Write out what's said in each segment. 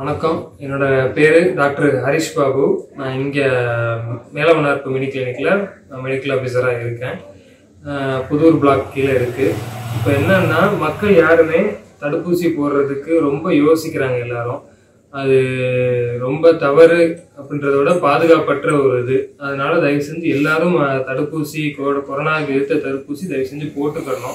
வணக்கம் என்னோட பேரு டாக்டர் ஹரிஷ் பாபு நான் இங்க மேலவனார்ப்பு மினி கிளினிக்ல மெடிக்கல் ஆஃபீஸரா இருக்கேன் அஹ் புதூர் பிளாக் கீழே இருக்கு இப்போ என்னன்னா மக்கள் யாருமே தடுப்பூசி போடுறதுக்கு ரொம்ப யோசிக்கிறாங்க எல்லாரும் அது ரொம்ப தவறு அப்படின்றத விட பாதுகாப்பற்ற ஒரு இது அதனால தயவு செஞ்சு எல்லாரும் அஹ், தடுப்பூசி கொ- கொரோனாவுக்கு எதிர்த்த தடுப்பூசி தயவு செஞ்சு போட்டுக்கணும்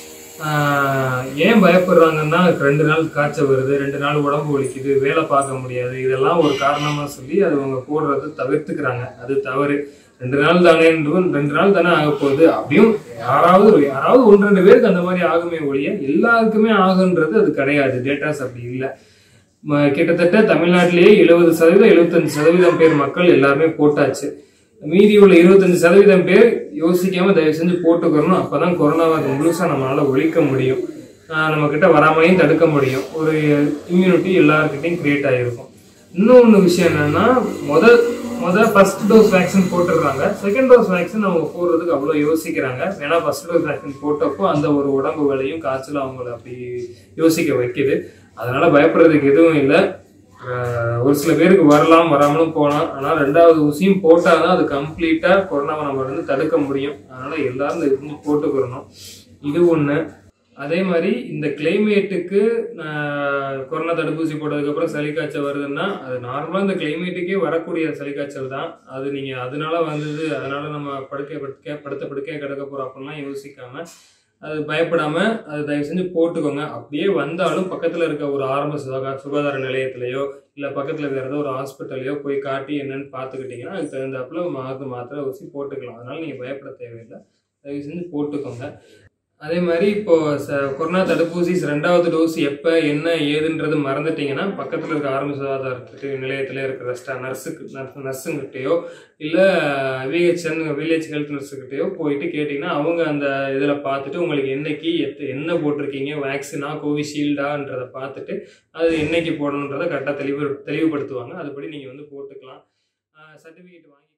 ஆஹ் ஏன் பயப்படுறாங்கன்னா ரெண்டு நாள் காய்ச்சல் வருது ரெண்டு நாள் உடம்பு வலிக்குது வேலை பார்க்க முடியாது இதெல்லாம் ஒரு காரணமா சொல்லி அது அவங்க போடுறதை தவிர்த்துக்கிறாங்க அது தவறு ரெண்டு நாள் தானே ரெண்டு நாள் தானே ஆக போகுது அப்படியும் யாராவது ஒரு- யாராவது ஒன்று ரெண்டு பேருக்கு அந்த மாதிரி ஆகுமே ஒழிய எல்லாருக்குமே ஆகுன்றது அது கிடையாது டேட்டாஸ் அப்படி இல்லை ம- கிட்டத்தட்ட தமிழ்நாட்டிலேயே எழுபது சதவீதம் எழுபத்தஞ்சு சதவீதம் பேர் மக்கள் எல்லாருமே போட்டாச்சு மீதி உள்ள இருபத்தஞ்சு சதவீதம் பேர் யோசிக்காம தயவு செஞ்சு போட்டுக்கிறணும் அப்பதான் கொரோனாவை முழுசா நம்மளால ஒழிக்க முடியும் ஆஹ் நம்ம கிட்ட வராமலையும் தடுக்க முடியும் ஒரு இம்யூனிட்டி எல்லாருக்கிட்டையும் கிரியேட் ஆகிருக்கும் இன்னொன்று விஷயம் என்னன்னா முதல் முதல் ஃபர்ஸ்ட் டோஸ் வேக்சின் போட்டுடுறாங்க செகண்ட் டோஸ் வேக்சின் அவங்க போடுறதுக்கு அவ்வளோ யோசிக்கிறாங்க ஏன்னா ஃபர்ஸ்ட் டோஸ் வேக்சின் போட்டப்போ அந்த ஒரு உடம்பு வலியும் காய்ச்சலும் அவங்கள அப்படி யோசிக்க வைக்குது அதனால பயப்படுறதுக்கு எதுவும் இல்லை ஆஹ் ஒரு சில பேருக்கு வரலாம் வராமலும் போகலாம் ஆனால் ரெண்டாவது ஊசியும் போட்டால் தான் அது கம்ப்ளீட்டாக கொரோனாவை நம்ம வந்து தடுக்க முடியும் அதனால எல்லாரும் இதை வந்து போட்டுக்கிறணும் இது ஒன்று அதே மாதிரி இந்த கிளைமேட்டுக்கு கொரோனா தடுப்பூசி போட்டதுக்கப்புறம் சளி காய்ச்சல் வருதுன்னா அது நார்மலாக இந்த கிளைமேட்டுக்கே வரக்கூடிய சளி காய்ச்சல் தான் அது நீங்கள் அதனால வந்தது அதனால நம்ம படுக்கை படுக்க படுத்த படுக்கையாக கிடக்க போகிறோம் அப்படின்லாம் யோசிக்காம அது பயப்படாம அது தயவு செஞ்சு போட்டுக்கோங்க அப்படியே வந்தாலும் பக்கத்துல இருக்க ஒரு ஆரம்ப சுகாதார சுகாதார நிலையத்திலேயோ இல்ல பக்கத்துல வேற ஏதோ ஒரு ஹாஸ்பிட்டல்லையோ போய் காட்டி என்னன்னு பார்த்துக்கிட்டீங்கன்னா அதுக்கு தகுந்தாப்புல மாத்து மாத்திரை ஊசி போட்டுக்கலாம் அதனால நீங்க பயப்பட தேவையில்லை தயவு செஞ்சு போட்டுக்கோங்க அதே மாதிரி இப்போ ச கொரோனா தடுப்பூசி ரெண்டாவது டோஸ் எப்போ என்ன ஏதுன்றது மறந்துட்டீங்கன்னா பக்கத்தில் இருக்க ஆரம்ப சுகாதாரத்துக்கு நிலையத்தில் இருக்கிற ஸ்டா நர்ஸுக்கு நர்ஸுங்கிட்டேயோ இல்லை விஹெச்என் வில்லேஜ் ஹெல்த் நர்ஸுக்கிட்டேயோ போயிட்டு கேட்டிங்கன்னா அவங்க அந்த இதில் பார்த்துட்டு உங்களுக்கு என்னைக்கு எத்த என்ன போட்டிருக்கீங்க வேக்சினா கோவிஷீல்டான்றதை பார்த்துட்டு அது என்னைக்கு போடணுன்றதை கரெக்டாக தெளிவு தெளிவுபடுத்துவாங்க அதுபடி நீங்கள் வந்து போட்டுக்கலாம் சர்டிஃபிகேட் வாங்கி